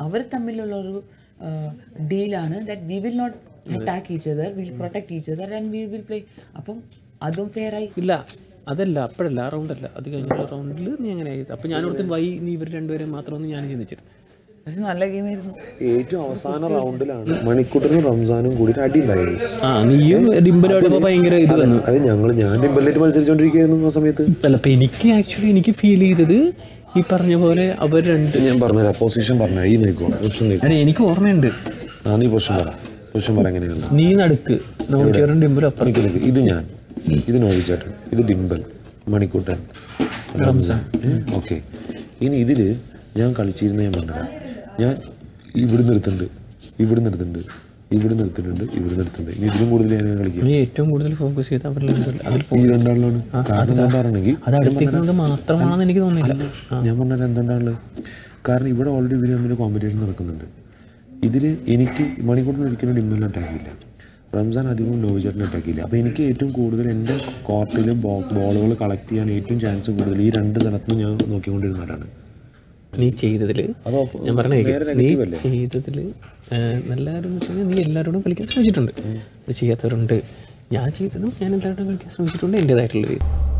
അവർ തമ്മിലുള്ള ഒരു ഡീലാണ് that we will not attack each other will protect each other and we will play അപ്പം അതും ഫെയർ ആയി ഇല്ല അതല്ല അപ്പോഴല്ല ആ റൗണ്ടല്ല അത് കഴിഞ്ഞുള്ള റൗണ്ടിൽ നീ അങ്ങനെ ആയത് അപ്പം ഞാൻ ഓർത്ത് വൈ നീ ഇവർ രണ്ടുപേരെ മാത്രമൊന്നും ഞാൻ ചിന്തിച്ചിട്ട് പക്ഷെ നല്ല ഗെയിമായിരുന്നു ഏറ്റവും അവസാന റൗണ്ടിലാണ് മണിക്കൂട്ടനും റംസാനും കൂടിയിട്ട് അടി ഉണ്ടായത് ആ നീയും ഡിംബലോട്ടപ്പോൾ ഭയങ്കര ഇത് വന്നു അത് ഞങ്ങൾ ഞാൻ ഡിംബലിലേക്ക് മത്സരിച്ചുകൊണ്ടിരിക്കുകയായിരുന്നു ആ സമയത്ത് അല്ല അപ്പം എനിക്ക് ആക്ച്വലി എനിക്ക് ഫീൽ ചെയ്തത് ഈ പറഞ്ഞ പോലെ അവർ രണ്ട് ഞാൻ പറഞ്ഞുതരാം പൊസിഷൻ പറഞ്ഞു ഈ നോക്കോ പൊസിഷൻ നോക്കോ അല്ല എനിക്ക് ഓർമ്മയുണ്ട് ആ നീ പൊസിഷൻ പറ പൊസിഷൻ പറ എങ്ങനെയാണ് നീ നടുക്ക് നോക്കിയറും ഡിംബലും അപ്പുറം നിക്ക് നിക്ക്. ഇത് ഞാൻ ഇത് നോവിച്ചേട്ടൻ ഇത് ഡിംബൽ മണിക്കൂട്ടൻ റംസാൻ ഓക്കെ ഇനി ഇതിൽ ഞാൻ കളിച്ചിരുന്ന ഞാൻ പറഞ്ഞുതരാം ഞാൻ ഇവിടെ നിർത്തുന്നുണ്ട് ഇവിടെ നിർത്തുന്നുണ്ട് ഇവിടെ നിർത്തുന്നുണ്ട് ഇവിടെ നിർത്തുന്നുണ്ട് ഇനി ഇതിലും കൂടുതൽ ഞാൻ കളിക്കും നീ ഏറ്റവും കൂടുതൽ ഫോക്കസ് ചെയ്ത് അവരിൽ രണ്ടുപേരിൽ അതിൽ ഈ രണ്ടാളിലാണ് കാരണം എന്താണെന്നുണ്ടെങ്കിൽ അത് അടുത്തേക്കുന്നത് മാത്രമാണെന്ന് എനിക്ക് തോന്നുന്നില്ല ഞാൻ പറഞ്ഞത് എന്തുകൊണ്ടാണുള്ളത് കാരണം ഇവിടെ ഓൾറെഡി ഇവർ തമ്മിൽ കോമ്പറ്റീഷൻ നടക്കുന്നുണ്ട് ഇതിൽ എനിക്ക് മണിക്കൂറിന് ഒരിക്കലും ഡിമ്മലിന് അറ്റാക്ക് ഇല്ല റംസാൻ അധികവും നോവിചേട്ടനെ അറ്റാക്ക് ഇല്ല അപ്പോൾ എനിക്ക് ഏറ്റവും കൂടുതൽ എൻ്റെ കോർട്ടിൽ ബോളുകൾ കളക്ട് ചെയ്യാൻ ഏറ്റവും ചാൻസ് കൂടുതൽ ഈ രണ്ട് സ്ഥലത്തും ഞാൻ നോക്കിക്കൊണ്ടിരുന്നവരാണ് നീ ചെയ്തതിൽ അതോ ഞാൻ പറഞ്ഞ നേരെ നീ നെഗറ്റീവ് അല്ലേ ചെയ്തതിൽ നല്ല കാര്യം എന്ന് വെച്ച് കഴിഞ്ഞാൽ നീ എല്ലാവരോടും കളിക്കാൻ ശ്രമിച്ചിട്ടുണ്ട് അത് ചെയ്യാത്തവരുണ്ട് ഞാൻ ചെയ്തതും ഞാൻ എല്ലാവരോടും കളിക്കാൻ ശ്രമിച്ചിട്ടുണ്ട് എൻ്റേതായിട്ടുള്ള രീതി